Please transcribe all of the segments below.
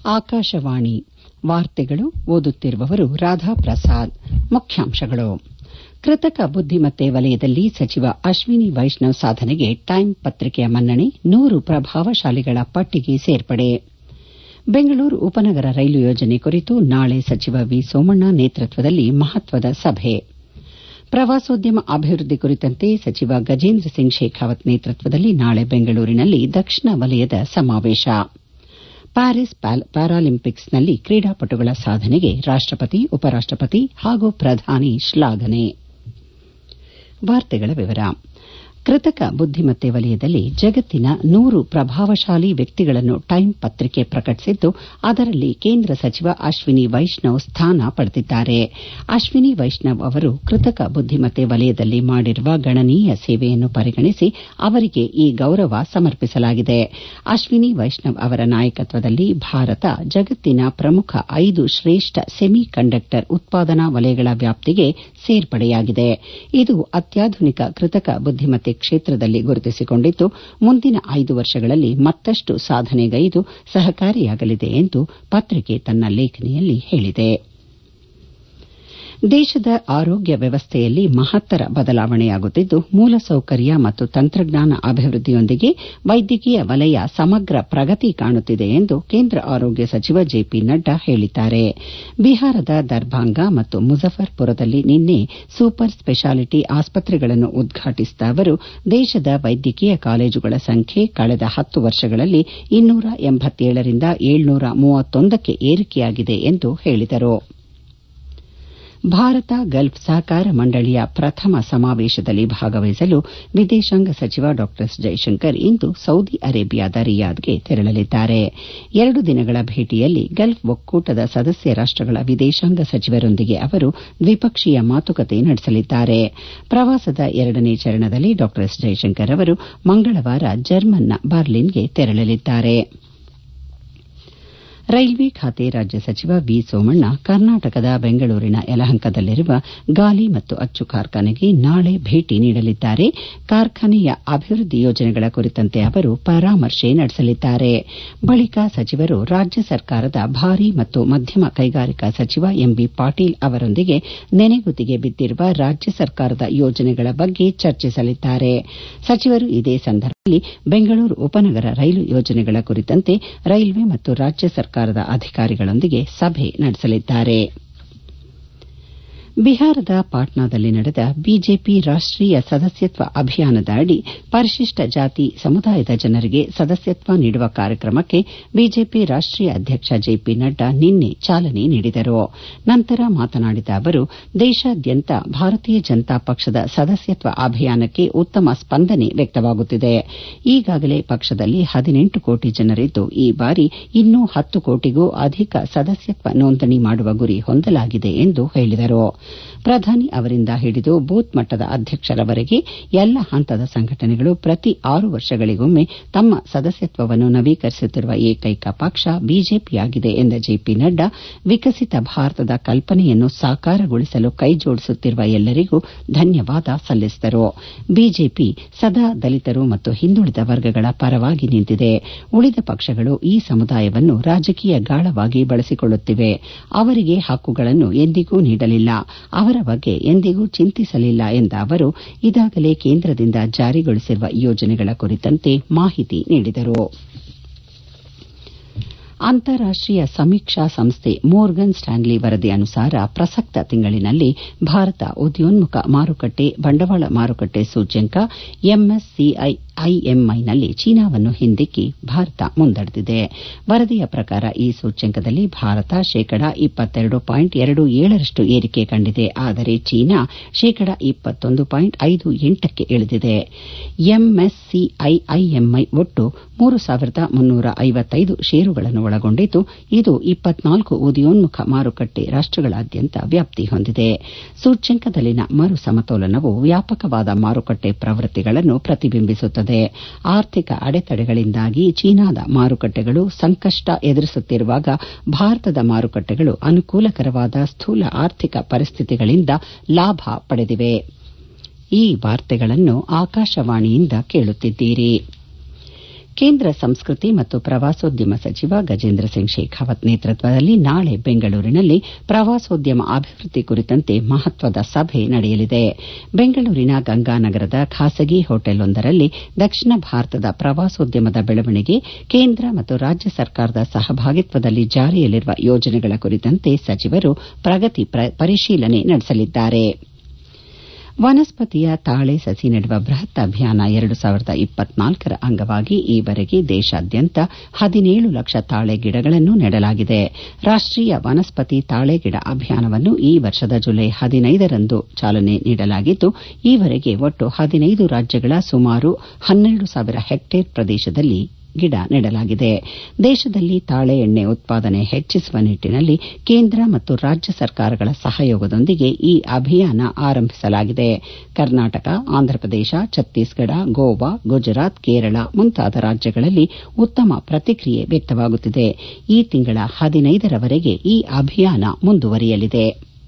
ಆಕಾಶವಾಣಿ ವಾರ್ತೆಗಳು ಓದುತ್ತಿರುವವರು ರಾಧಾ ಪ್ರಸಾದ್ ಮುಖ್ಯಾಂಶಗಳು ಕೃತಕ ಬುದ್ದಿಮತ್ತೆ ವಲಯದಲ್ಲಿ ಸಚಿವ ಅಶ್ವಿನಿ ವೈಷ್ಣವ್ ಸಾಧನೆಗೆ ಟೈಮ್ ಪತ್ರಿಕೆಯ ಮನ್ನಣೆ ನೂರು ಪ್ರಭಾವಶಾಲಿಗಳ ಪಟ್ಟಿಗೆ ಸೇರ್ಪಡೆ ಬೆಂಗಳೂರು ಉಪನಗರ ರೈಲು ಯೋಜನೆ ಕುರಿತು ನಾಳೆ ಸಚಿವ ವಿ ಸೋಮಣ್ಣ ನೇತೃತ್ವದಲ್ಲಿ ಮಹತ್ವದ ಸಭೆ ಪ್ರವಾಸೋದ್ಯಮ ಅಭಿವೃದ್ದಿ ಕುರಿತಂತೆ ಸಚಿವ ಗಜೇಂದ್ರ ಸಿಂಗ್ ಶೇಖಾವತ್ ನೇತೃತ್ವದಲ್ಲಿ ನಾಳೆ ಬೆಂಗಳೂರಿನಲ್ಲಿ ದಕ್ಷಿಣ ವಲಯದ ಸಮಾವೇಶ ಪ್ಯಾರಿಸ್ ಪ್ಯಾರಾಲಿಂಪಿಕ್ಸ್ನಲ್ಲಿ ಕ್ರೀಡಾಪಟುಗಳ ಸಾಧನೆಗೆ ರಾಷ್ಟಪತಿ ಉಪರಾಷ್ಟಪತಿ ಹಾಗೂ ಪ್ರಧಾನಿ ಶ್ಲಾಘನೆ ಕೃತಕ ಬುದ್ದಿಮತ್ತೆ ವಲಯದಲ್ಲಿ ಜಗತ್ತಿನ ನೂರು ಪ್ರಭಾವಶಾಲಿ ವ್ಯಕ್ತಿಗಳನ್ನು ಟೈಮ್ ಪತ್ರಿಕೆ ಪ್ರಕಟಿಸಿದ್ದು ಅದರಲ್ಲಿ ಕೇಂದ್ರ ಸಚಿವ ಅಶ್ವಿನಿ ವೈಷ್ಣವ್ ಸ್ಥಾನ ಪಡೆದಿದ್ದಾರೆ ಅಶ್ವಿನಿ ವೈಷ್ಣವ್ ಅವರು ಕೃತಕ ಬುದ್ದಿಮತ್ತೆ ವಲಯದಲ್ಲಿ ಮಾಡಿರುವ ಗಣನೀಯ ಸೇವೆಯನ್ನು ಪರಿಗಣಿಸಿ ಅವರಿಗೆ ಈ ಗೌರವ ಸಮರ್ಪಿಸಲಾಗಿದೆ ಅಶ್ವಿನಿ ವೈಷ್ಣವ್ ಅವರ ನಾಯಕತ್ವದಲ್ಲಿ ಭಾರತ ಜಗತ್ತಿನ ಪ್ರಮುಖ ಐದು ಶ್ರೇಷ್ಠ ಸೆಮಿ ಕಂಡಕ್ಟರ್ ಉತ್ಪಾದನಾ ವಲಯಗಳ ವ್ಯಾಪ್ತಿಗೆ ಸೇರ್ಪಡೆಯಾಗಿದೆ ಇದು ಅತ್ಯಾಧುನಿಕ ಕೃತಕ ಬುದ್ದಿಮತ್ತೆ ಕ್ಷೇತ್ರದಲ್ಲಿ ಗುರುತಿಸಿಕೊಂಡಿದ್ದು ಮುಂದಿನ ಐದು ವರ್ಷಗಳಲ್ಲಿ ಮತ್ತಷ್ಟು ಸಾಧನೆಗೈದು ಸಹಕಾರಿಯಾಗಲಿದೆ ಎಂದು ಪತ್ರಿಕೆ ತನ್ನ ಲೇಖನಿಯಲ್ಲಿ ಹೇಳಿದೆ ದೇಶದ ಆರೋಗ್ಯ ವ್ಯವಸ್ಥೆಯಲ್ಲಿ ಮಹತ್ತರ ಬದಲಾವಣೆಯಾಗುತ್ತಿದ್ದು ಮೂಲಸೌಕರ್ಯ ಮತ್ತು ತಂತ್ರಜ್ಞಾನ ಅಭಿವೃದ್ದಿಯೊಂದಿಗೆ ವೈದ್ಯಕೀಯ ವಲಯ ಸಮಗ್ರ ಪ್ರಗತಿ ಕಾಣುತ್ತಿದೆ ಎಂದು ಕೇಂದ್ರ ಆರೋಗ್ಯ ಸಚಿವ ಜೆಪಿ ನಡ್ಡಾ ಹೇಳಿದ್ದಾರೆ ಬಿಹಾರದ ದರ್ಭಾಂಗ ಮತ್ತು ಮುಜಫರ್ಪುರದಲ್ಲಿ ನಿನ್ನೆ ಸೂಪರ್ ಸ್ಪೆಷಾಲಿಟಿ ಆಸ್ಪತ್ರೆಗಳನ್ನು ಉದ್ಘಾಟಿಸಿದ ಅವರು ದೇಶದ ವೈದ್ಯಕೀಯ ಕಾಲೇಜುಗಳ ಸಂಖ್ಯೆ ಕಳೆದ ಹತ್ತು ವರ್ಷಗಳಲ್ಲಿ ಇನ್ನೂರ ಎಂಬತ್ತೇಳರಿಂದ ಏಳ್ನೂರ ಮೂವತ್ತೊಂದಕ್ಕೆ ಏರಿಕೆಯಾಗಿದೆ ಎಂದು ಹೇಳಿದರು ಭಾರತ ಗಲ್ಫ್ ಸಹಕಾರ ಮಂಡಳಿಯ ಪ್ರಥಮ ಸಮಾವೇಶದಲ್ಲಿ ಭಾಗವಹಿಸಲು ವಿದೇಶಾಂಗ ಸಚಿವ ಡಾ ಎಸ್ ಜೈಶಂಕರ್ ಇಂದು ಸೌದಿ ಅರೇಬಿಯಾದ ರಿಯಾದ್ಗೆ ತೆರಳಲಿದ್ದಾರೆ ಎರಡು ದಿನಗಳ ಭೇಟಿಯಲ್ಲಿ ಗಲ್ಫ್ ಒಕ್ಕೂಟದ ಸದಸ್ಯ ರಾಷ್ಟಗಳ ವಿದೇಶಾಂಗ ಸಚಿವರೊಂದಿಗೆ ಅವರು ದ್ವಿಪಕ್ಷೀಯ ಮಾತುಕತೆ ನಡೆಸಲಿದ್ದಾರೆ ಪ್ರವಾಸದ ಎರಡನೇ ಚರಣದಲ್ಲಿ ಡಾ ಎಸ್ ಜೈಶಂಕರ್ ಅವರು ಮಂಗಳವಾರ ಜರ್ಮನ್ನ ಬರ್ಲಿನ್ಗೆ ತೆರಳಲಿದ್ದಾರೆ ರೈಲ್ವೆ ಖಾತೆ ರಾಜ್ಯ ಸಚಿವ ವಿ ಸೋಮಣ್ಣ ಕರ್ನಾಟಕದ ಬೆಂಗಳೂರಿನ ಯಲಹಂಕದಲ್ಲಿರುವ ಗಾಲಿ ಮತ್ತು ಅಚ್ಚು ಕಾರ್ಖಾನೆಗೆ ನಾಳೆ ಭೇಟಿ ನೀಡಲಿದ್ದಾರೆ ಕಾರ್ಖಾನೆಯ ಅಭಿವೃದ್ದಿ ಯೋಜನೆಗಳ ಕುರಿತಂತೆ ಅವರು ಪರಾಮರ್ಶೆ ನಡೆಸಲಿದ್ದಾರೆ ಬಳಿಕ ಸಚಿವರು ರಾಜ್ಯ ಸರ್ಕಾರದ ಭಾರಿ ಮತ್ತು ಮಧ್ಯಮ ಕೈಗಾರಿಕಾ ಸಚಿವ ಎಂಬಿ ಪಾಟೀಲ್ ಅವರೊಂದಿಗೆ ನೆನೆಗುದಿಗೆ ಬಿದ್ದಿರುವ ರಾಜ್ಯ ಸರ್ಕಾರದ ಯೋಜನೆಗಳ ಬಗ್ಗೆ ಚರ್ಚಿಸಲಿದ್ದಾರೆ ಸಚಿವರು ಇದೇ ಸಂದರ್ಭದಲ್ಲಿ ಬೆಂಗಳೂರು ಉಪನಗರ ರೈಲು ಯೋಜನೆಗಳ ಕುರಿತಂತೆ ರೈಲ್ವೆ ಮತ್ತು ರಾಜ್ಯ ಸರ್ಕಾರದ ಅಧಿಕಾರಿಗಳೊಂದಿಗೆ ಸಭೆ ನಡೆಸಲಿದ್ದಾರೆ ಬಿಹಾರದ ಪಾಟ್ನಾದಲ್ಲಿ ನಡೆದ ಬಿಜೆಪಿ ರಾಷ್ಟೀಯ ಸದಸ್ಯತ್ವ ಅಭಿಯಾನದ ಅಡಿ ಪರಿಶಿಷ್ಟ ಜಾತಿ ಸಮುದಾಯದ ಜನರಿಗೆ ಸದಸ್ಯತ್ವ ನೀಡುವ ಕಾರ್ಯಕ್ರಮಕ್ಕೆ ಬಿಜೆಪಿ ರಾಷ್ಟೀಯ ಅಧ್ಯಕ್ಷ ಜೆಪಿ ನಡ್ಡಾ ನಿನ್ನೆ ಚಾಲನೆ ನೀಡಿದರು ನಂತರ ಮಾತನಾಡಿದ ಅವರು ದೇಶಾದ್ಯಂತ ಭಾರತೀಯ ಜನತಾ ಪಕ್ಷದ ಸದಸ್ಯತ್ವ ಅಭಿಯಾನಕ್ಕೆ ಉತ್ತಮ ಸ್ಪಂದನೆ ವ್ಯಕ್ತವಾಗುತ್ತಿದೆ ಈಗಾಗಲೇ ಪಕ್ಷದಲ್ಲಿ ಹದಿನೆಂಟು ಕೋಟಿ ಜನರಿದ್ದು ಈ ಬಾರಿ ಇನ್ನೂ ಹತ್ತು ಕೋಟಿಗೂ ಅಧಿಕ ಸದಸ್ಯತ್ವ ನೋಂದಣಿ ಮಾಡುವ ಗುರಿ ಹೊಂದಲಾಗಿದೆ ಎಂದು ಹೇಳಿದರು ಪ್ರಧಾನಿ ಅವರಿಂದ ಹಿಡಿದು ಬೂತ್ ಮಟ್ಟದ ಅಧ್ಯಕ್ಷರವರೆಗೆ ಎಲ್ಲ ಹಂತದ ಸಂಘಟನೆಗಳು ಪ್ರತಿ ಆರು ವರ್ಷಗಳಿಗೊಮ್ಮೆ ತಮ್ಮ ಸದಸ್ಯತ್ವವನ್ನು ನವೀಕರಿಸುತ್ತಿರುವ ಏಕೈಕ ಪಕ್ಷ ಬಿಜೆಪಿಯಾಗಿದೆ ಎಂದ ಜೆಪಿ ನಡ್ಡಾ ವಿಕಸಿತ ಭಾರತದ ಕಲ್ಪನೆಯನ್ನು ಸಾಕಾರಗೊಳಿಸಲು ಕೈಜೋಡಿಸುತ್ತಿರುವ ಎಲ್ಲರಿಗೂ ಧನ್ಯವಾದ ಸಲ್ಲಿಸಿದರು ಬಿಜೆಪಿ ಸದಾ ದಲಿತರು ಮತ್ತು ಹಿಂದುಳಿದ ವರ್ಗಗಳ ಪರವಾಗಿ ನಿಂತಿದೆ ಉಳಿದ ಪಕ್ಷಗಳು ಈ ಸಮುದಾಯವನ್ನು ರಾಜಕೀಯ ಗಾಳವಾಗಿ ಬಳಸಿಕೊಳ್ಳುತ್ತಿವೆ ಅವರಿಗೆ ಹಕ್ಕುಗಳನ್ನು ಎಂದಿಗೂ ನೀಡಲಿಲ್ಲ ಅವರ ಬಗ್ಗೆ ಎಂದಿಗೂ ಚಿಂತಿಸಲಿಲ್ಲ ಎಂದ ಅವರು ಈಗಾಗಲೇ ಕೇಂದ್ರದಿಂದ ಜಾರಿಗೊಳಿಸಿರುವ ಯೋಜನೆಗಳ ಕುರಿತಂತೆ ಮಾಹಿತಿ ನೀಡಿದರು ಅಂತಾರಾಷ್ಟೀಯ ಸಮೀಕ್ಷಾ ಸಂಸ್ಥೆ ಮೋರ್ಗನ್ ಸ್ಟ್ಯಾನ್ಲಿ ವರದಿ ಅನುಸಾರ ಪ್ರಸಕ್ತ ತಿಂಗಳಿನಲ್ಲಿ ಭಾರತ ಉದಯೋನ್ಮುಖ ಮಾರುಕಟ್ಟೆ ಬಂಡವಾಳ ಮಾರುಕಟ್ಟೆ ಸೂಚ್ಯಂಕ ಎಂಎಸ್ಸಿಐ ಐಎಂಐನಲ್ಲಿ ಚೀನಾವನ್ನು ಹಿಂದಿಕ್ಕಿ ಭಾರತ ಮುಂದಡೆದಿದೆ ವರದಿಯ ಪ್ರಕಾರ ಈ ಸೂಚ್ಯಂಕದಲ್ಲಿ ಭಾರತ ಶೇಕಡ ಇಪ್ಪತ್ತೆರಡು ಪಾಯಿಂಟ್ ಎರಡು ಏಳರಷ್ಟು ಏರಿಕೆ ಕಂಡಿದೆ ಆದರೆ ಚೀನಾ ಶೇಕಡ ಇಪ್ಪತ್ತೊಂದು ಪಾಯಿಂಟ್ ಐದು ಎಂಟಕ್ಕೆ ಇಳಿದಿದೆ ಎಂಎಸ್ಸಿಐ ಐಎಂಐ ಒಟ್ಟು ಮೂರು ಸಾವಿರದ ಮುನ್ನೂರ ಐವತ್ತೈದು ಷೇರುಗಳನ್ನು ಒಳಗೊಂಡಿದ್ದು ಇದು ಇಪ್ಪತ್ನಾಲ್ಕು ಉದಯೋನ್ಮುಖ ಮಾರುಕಟ್ಟೆ ರಾಷ್ಟಗಳಾದ್ಯಂತ ವ್ಯಾಪ್ತಿ ಹೊಂದಿದೆ ಸೂಚ್ಯಂಕದಲ್ಲಿನ ಮರು ಸಮತೋಲನವು ವ್ಯಾಪಕವಾದ ಮಾರುಕಟ್ಟೆ ಪ್ರವೃತ್ತಿಗಳನ್ನು ಪ್ರತಿಬಿಂಬಿಸುತ್ತದೆ ಆರ್ಥಿಕ ಅಡೆತಡೆಗಳಿಂದಾಗಿ ಚೀನಾದ ಮಾರುಕಟ್ಟೆಗಳು ಸಂಕಷ್ಟ ಎದುರಿಸುತ್ತಿರುವಾಗ ಭಾರತದ ಮಾರುಕಟ್ಟೆಗಳು ಅನುಕೂಲಕರವಾದ ಸ್ಥೂಲ ಆರ್ಥಿಕ ಪರಿಸ್ಥಿತಿಗಳಿಂದ ಲಾಭ ಪಡೆದಿವೆ ಈ ವಾರ್ತೆಗಳನ್ನು ಆಕಾಶವಾಣಿಯಿಂದ ಕೇಳುತ್ತಿದ್ದೀರಿ ಕೇಂದ್ರ ಸಂಸ್ಕೃತಿ ಮತ್ತು ಪ್ರವಾಸೋದ್ಯಮ ಸಚಿವ ಗಜೇಂದ್ರ ಸಿಂಗ್ ಶೇಖಾವತ್ ನೇತೃತ್ವದಲ್ಲಿ ನಾಳೆ ಬೆಂಗಳೂರಿನಲ್ಲಿ ಪ್ರವಾಸೋದ್ಯಮ ಅಭಿವೃದ್ಧಿ ಕುರಿತಂತೆ ಮಹತ್ವದ ಸಭೆ ನಡೆಯಲಿದೆ ಬೆಂಗಳೂರಿನ ಗಂಗಾನಗರದ ಖಾಸಗಿ ಹೋಟೆಲ್ವೊಂದರಲ್ಲಿ ದಕ್ಷಿಣ ಭಾರತದ ಪ್ರವಾಸೋದ್ಯಮದ ಬೆಳವಣಿಗೆ ಕೇಂದ್ರ ಮತ್ತು ರಾಜ್ಯ ಸರ್ಕಾರದ ಸಹಭಾಗಿತ್ವದಲ್ಲಿ ಜಾರಿಯಲ್ಲಿರುವ ಯೋಜನೆಗಳ ಕುರಿತಂತೆ ಸಚಿವರು ಪ್ರಗತಿ ಪರಿಶೀಲನೆ ನಡೆಸಲಿದ್ದಾರೆ ವನಸ್ಪತಿಯ ತಾಳೆ ಸಸಿ ನೆಡುವ ಬೃಹತ್ ಅಭಿಯಾನ ಎರಡು ಸಾವಿರದ ಇಪ್ಪತ್ನಾಲ್ಕರ ಅಂಗವಾಗಿ ಈವರೆಗೆ ದೇಶಾದ್ಯಂತ ಹದಿನೇಳು ಲಕ್ಷ ತಾಳೆ ಗಿಡಗಳನ್ನು ನೆಡಲಾಗಿದೆ ರಾಷ್ಟೀಯ ವನಸ್ಪತಿ ತಾಳೆ ಗಿಡ ಅಭಿಯಾನವನ್ನು ಈ ವರ್ಷದ ಜುಲೈ ಹದಿನೈದರಂದು ಚಾಲನೆ ನೀಡಲಾಗಿದ್ದು ಈವರೆಗೆ ಒಟ್ಟು ಹದಿನೈದು ರಾಜ್ಯಗಳ ಸುಮಾರು ಹನ್ನೆರಡು ಸಾವಿರ ಹೆಕ್ಟೇರ್ ಪ್ರದೇಶದಲ್ಲಿ ಗಿಡ ನೆಡಲಾಗಿದೆ ದೇಶದಲ್ಲಿ ತಾಳೆ ಎಣ್ಣೆ ಉತ್ಪಾದನೆ ಹೆಚ್ಚಿಸುವ ನಿಟ್ಟಿನಲ್ಲಿ ಕೇಂದ್ರ ಮತ್ತು ರಾಜ್ಯ ಸರ್ಕಾರಗಳ ಸಹಯೋಗದೊಂದಿಗೆ ಈ ಅಭಿಯಾನ ಆರಂಭಿಸಲಾಗಿದೆ ಕರ್ನಾಟಕ ಆಂಧ್ರಪ್ರದೇಶ ಛತ್ತೀಸ್ಗಢ ಗೋವಾ ಗುಜರಾತ್ ಕೇರಳ ಮುಂತಾದ ರಾಜ್ಯಗಳಲ್ಲಿ ಉತ್ತಮ ಪ್ರತಿಕ್ರಿಯೆ ವ್ಯಕ್ತವಾಗುತ್ತಿದೆ ಈ ತಿಂಗಳ ಹದಿನೈದರವರೆಗೆ ಈ ಅಭಿಯಾನ ಮುಂದುವರಿಯಲಿದೆ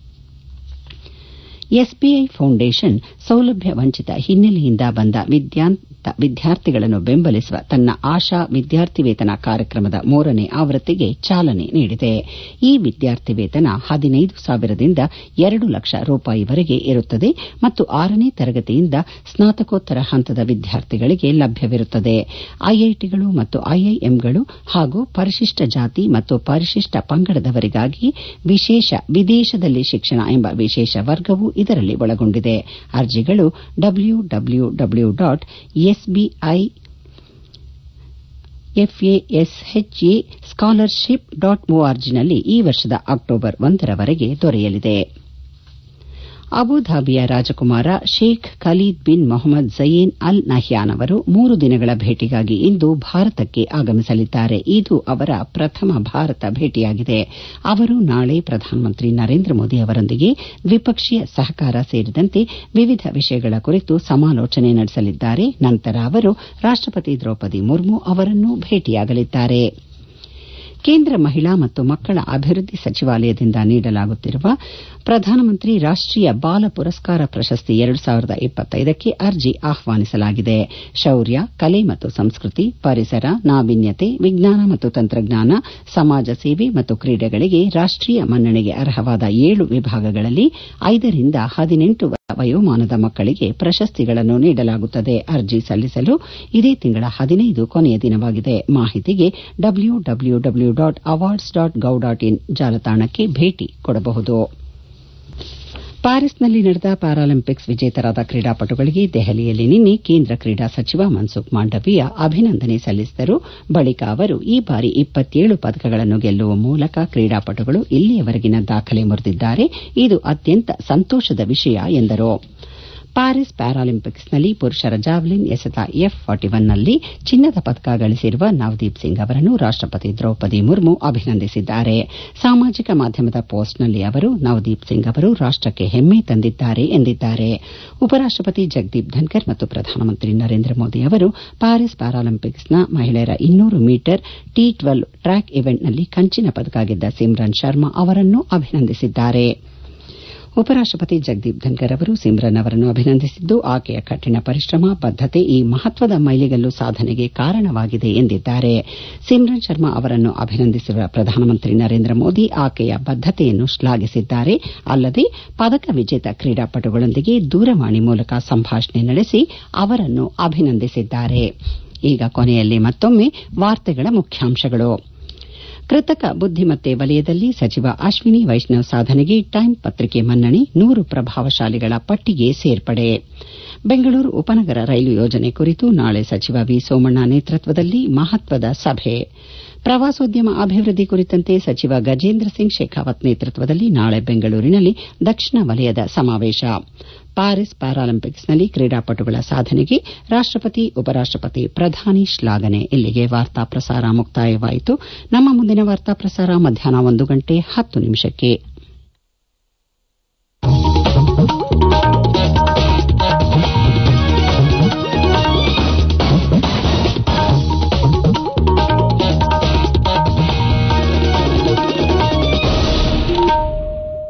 ಎಸ್ಬಿಐ ಫೌಂಡೇಶನ್ ಸೌಲಭ್ಯ ವಂಚಿತ ಹಿನ್ನೆಲೆಯಿಂದ ಬಂದ ವಿದ್ಯಾರ್ಥಿಗಳನ್ನು ಬೆಂಬಲಿಸುವ ತನ್ನ ಆಶಾ ವಿದ್ಯಾರ್ಥಿ ವೇತನ ಕಾರ್ಯಕ್ರಮದ ಮೂರನೇ ಆವೃತ್ತಿಗೆ ಚಾಲನೆ ನೀಡಿದೆ ಈ ವಿದ್ಯಾರ್ಥಿ ವೇತನ ಹದಿನೈದು ಸಾವಿರದಿಂದ ಎರಡು ಲಕ್ಷ ರೂಪಾಯಿವರೆಗೆ ಇರುತ್ತದೆ ಮತ್ತು ಆರನೇ ತರಗತಿಯಿಂದ ಸ್ನಾತಕೋತ್ತರ ಹಂತದ ವಿದ್ಯಾರ್ಥಿಗಳಿಗೆ ಲಭ್ಯವಿರುತ್ತದೆ ಐಐಟಿಗಳು ಮತ್ತು ಐಐಎಂಗಳು ಹಾಗೂ ಪರಿಶಿಷ್ಟ ಜಾತಿ ಮತ್ತು ಪರಿಶಿಷ್ಟ ಪಂಗಡದವರಿಗಾಗಿ ವಿಶೇಷ ವಿದೇಶದಲ್ಲಿ ಶಿಕ್ಷಣ ಎಂಬ ವಿಶೇಷ ವರ್ಗವೂ ಇದರಲ್ಲಿ ಒಳಗೊಂಡಿದೆ ಅರ್ಜಿಗಳು W W W dot SBI FASHA scholarship dot ಒಆರ್ಜಿನಲ್ಲಿ ಈ ವರ್ಷದ ಅಕ್ಟೋಬರ್ ಒಂದರವರೆಗೆ ದೊರೆಯಲಿದೆ ಅಬುಧಾಬಿಯ ರಾಜಕುಮಾರ Sheikh Khalid bin Mohammed Zayed al Nahyan ಅವರು ಮೂರು ದಿನಗಳ ಭೇಟಿಗಾಗಿ ಇಂದು ಭಾರತಕ್ಕೆ ಆಗಮಿಸಲಿದ್ದಾರೆ ಇದು ಅವರ ಪ್ರಥಮ ಭಾರತ ಭೇಟಿಯಾಗಿದೆ ಅವರು ನಾಳೆ ಪ್ರಧಾನಮಂತ್ರಿ ನರೇಂದ್ರ ಮೋದಿ ಅವರೊಂದಿಗೆ ದ್ವಿಪಕ್ಷೀಯ ಸಹಕಾರ ಸೇರಿದಂತೆ ವಿವಿಧ ವಿಷಯಗಳ ಕುರಿತು ಸಮಾಲೋಚನೆ ನಡೆಸಲಿದ್ದಾರೆ ನಂತರ ಅವರು ರಾಷ್ಟಪತಿ ದ್ರೌಪದಿ ಮುರ್ಮು ಅವರನ್ನು ಭೇಟಿಯಾಗಲಿದ್ದಾರೆ ಕೇಂದ್ರ ಮಹಿಳಾ ಮತ್ತು ಮಕ್ಕಳ ಅಭಿವೃದ್ಧಿ ಸಚಿವಾಲಯದಿಂದ ನೀಡಲಾಗುತ್ತಿರುವ ಪ್ರಧಾನಮಂತ್ರಿ ರಾಷ್ಟೀಯ ಬಾಲ ಪುರಸ್ಕಾರ ಪ್ರಶಸ್ತಿ ಎರಡು ಸಾವಿರದ ಇಪ್ಪತ್ತೈದಕ್ಕೆ ಅರ್ಜಿ ಆಹ್ವಾನಿಸಲಾಗಿದೆ ಶೌರ್ಯ ಕಲೆ ಮತ್ತು ಸಂಸ್ಕೃತಿ ಪರಿಸರ ನಾವೀನ್ಯತೆ ವಿಜ್ಞಾನ ಮತ್ತು ತಂತ್ರಜ್ಞಾನ ಸಮಾಜ ಸೇವೆ ಮತ್ತು ಕ್ರೀಡೆಗಳಿಗೆ ರಾಷ್ಟೀಯ ಮನ್ನಣೆಗೆ ಅರ್ಹವಾದ ಏಳು ವಿಭಾಗಗಳಲ್ಲಿ ಐದರಿಂದ ಹದಿನೆಂಟು ವಯೋಮಾನದ ಮಕ್ಕಳಿಗೆ ಪ್ರಶಸ್ತಿಗಳನ್ನು ನೀಡಲಾಗುತ್ತದೆ ಅರ್ಜಿ ಸಲ್ಲಿಸಲು ಇದೇ ತಿಂಗಳ ಹದಿನೈದು ಕೊನೆಯ ದಿನವಾಗಿದೆ ಮಾಹಿತಿಗೆ W W W dot awards dot gov dot in ಜಾಲತಾಣಕ್ಕೆ ಭೇಟಿ ಕೊಡಬಹುದು ಪ್ಯಾರಿಸ್ನಲ್ಲಿ ನಡೆದ ಪ್ಯಾರಾಲಿಂಪಿಕ್ಸ್ ವಿಜೇತರಾದ ಕ್ರೀಡಾಪಟುಗಳಿಗೆ ದೆಹಲಿಯಲ್ಲಿ ನಿನ್ನೆ ಕೇಂದ್ರ ಕ್ರೀಡಾ ಸಚಿವ ಮನ್ಸುಖ್ ಮಾಂಡವೀಯ ಅಭಿನಂದನೆ ಸಲ್ಲಿಸಿದರು ಬಳಿಕ ಅವರು ಈ ಬಾರಿ ಇಪ್ಪತ್ತೇಳು ಪದಕಗಳನ್ನು ಗೆಲ್ಲುವ ಮೂಲಕ ಕ್ರೀಡಾಪಟುಗಳು ಇಲ್ಲಿಯವರೆಗಿನ ದಾಖಲೆ ಮುರಿದಿದ್ದಾರೆ ಇದು ಅತ್ಯಂತ ಸಂತೋಷದ ವಿಷಯ ಎಂದರು ಪ್ಯಾರಿಸ್ ಪ್ಯಾರಾಲಿಂಪಿಕ್ಸ್ನಲ್ಲಿ ಪುರುಷರ ಜಾವೆಲಿನ್ ಎಸೆತ ಎಫ್ ನಲ್ಲಿ ಚಿನ್ನದ ಪದಕ ಗಳಿಸಿರುವ ನವದೀಪ್ ಸಿಂಗ್ ಅವರನ್ನು ರಾಷ್ಟಪತಿ ದ್ರೌಪದಿ ಮುರ್ಮು ಅಭಿನಂದಿಸಿದ್ದಾರೆ ಸಾಮಾಜಿಕ ಮಾಧ್ಯಮದ ಪೋಸ್ಟ್ನಲ್ಲಿ ಅವರು ನವದೀಪ್ ಸಿಂಗ್ ಅವರು ರಾಷ್ಟಕ್ಕೆ ಹೆಮ್ಮೆ ತಂದಿದ್ದಾರೆ ಎಂದಿದ್ದಾರೆ ಉಪರಾಷ್ಟಪತಿ ಜಗದೀಪ್ ಧನ್ಕರ್ ಮತ್ತು ಪ್ರಧಾನಮಂತ್ರಿ ನರೇಂದ್ರ ಮೋದಿ ಅವರು ಪ್ಯಾರಿಸ್ ಪ್ಯಾರಾಲಿಂಪಿಕ್ಸ್ನ ಮಹಿಳೆಯರ ಇನ್ನೂರು ಮೀಟರ್ ಟಿ ಟ್ವೆಲ್ವ್ ಟ್ರ್ಯಾಕ್ ಇವೆಂಟ್ನಲ್ಲಿ ಕಂಚಿನ ಪದಕ ಗೆದ್ದ ಸಿಮ್ರನ್ ಶರ್ಮಾ ಅವರನ್ನು ಅಭಿನಂದಿಸಿದ್ದಾರೆ ಉಪರಾಷ್ಟಪತಿ ಜಗದೀಪ್ ಧನ್ಕರ್ ಅವರು ಸಿಮ್ರನ್ ಅವರನ್ನು ಅಭಿನಂದಿಸಿದ್ದು ಆಕೆಯ ಕಠಿಣ ಪರಿಶ್ರಮ ಬದ್ದತೆ ಈ ಮಹತ್ವದ ಮೈಲಿಗಲ್ಲು ಸಾಧನೆಗೆ ಕಾರಣವಾಗಿದೆ ಎಂದಿದ್ದಾರೆ ಸಿಮ್ರನ್ ಶರ್ಮಾ ಅವರನ್ನು ಅಭಿನಂದಿಸಿರುವ ಪ್ರಧಾನಮಂತ್ರಿ ನರೇಂದ್ರ ಮೋದಿ ಆಕೆಯ ಬದ್ದತೆಯನ್ನು ಶ್ಲಾಘಿಸಿದ್ದಾರೆ ಅಲ್ಲದೆ ಪದಕ ವಿಜೇತ ಕ್ರೀಡಾಪಟುಗಳೊಂದಿಗೆ ದೂರವಾಣಿ ಮೂಲಕ ಸಂಭಾಷಣೆ ನಡೆಸಿ ಅವರನ್ನು ಅಭಿನಂದಿಸಿದ್ದಾರೆ ಈಗ ಕೊನೆಯಲ್ಲಿ ಮತ್ತೊಮ್ಮೆ ವಾರ್ತೆಗಳ ಮುಖ್ಯಾಂಶಗಳು ಕೃತಕ ಬುದ್ದಿಮತ್ತೆ ವಲಯದಲ್ಲಿ ಸಚಿವ ಅಶ್ವಿನಿ ವೈಷ್ಣವ್ ಸಾಧನೆಗೆ ಟೈಮ್ ಪತ್ರಿಕೆ ಮನ್ನಣೆ ನೂರು ಪ್ರಭಾವಶಾಲಿಗಳ ಪಟ್ಟಿಗೆ ಸೇರ್ಪಡೆ ಬೆಂಗಳೂರು ಉಪನಗರ ರೈಲು ಯೋಜನೆ ಕುರಿತು ನಾಳೆ ಸಚಿವ ವಿ ಸೋಮಣ್ಣ ನೇತೃತ್ವದಲ್ಲಿ ಮಹತ್ವದ ಸಭೆ ಪ್ರವಾಸೋದ್ಯಮ ಅಭಿವೃದ್ಧಿ ಕುರಿತಂತೆ ಸಚಿವ ಗಜೇಂದ್ರ ಸಿಂಗ್ ಶೇಖಾವತ್ ನೇತೃತ್ವದಲ್ಲಿ ನಾಳೆ ಬೆಂಗಳೂರಿನಲ್ಲಿ ದಕ್ಷಿಣ ವಲಯದ ಸಮಾವೇಶ ಪ್ಯಾರಿಸ್ ಪ್ಯಾರಾಲಿಂಪಿಕ್ಸ್ನಲ್ಲಿ ಕ್ರೀಡಾಪಟುಗಳ ಸಾಧನೆಗೆ ರಾಷ್ಟಪತಿ ಉಪರಾಷ್ಟಪತಿ ಪ್ರಧಾನಿ ಶ್ಲಾಘನೆ ಇಲ್ಲಿಗೆ ವಾರ್ತಾ ಪ್ರಸಾರ ಮುಕ್ತಾಯವಾಯಿತು ನಮ್ಮ ಮುಂದಿನ ವಾರ್ತಾ ಪ್ರಸಾರ ಮಧ್ಯಾಹ್ನ ಒಂದು ಗಂಟೆ ಹತ್ತು ನಿಮಿಷಕ್ಕೆ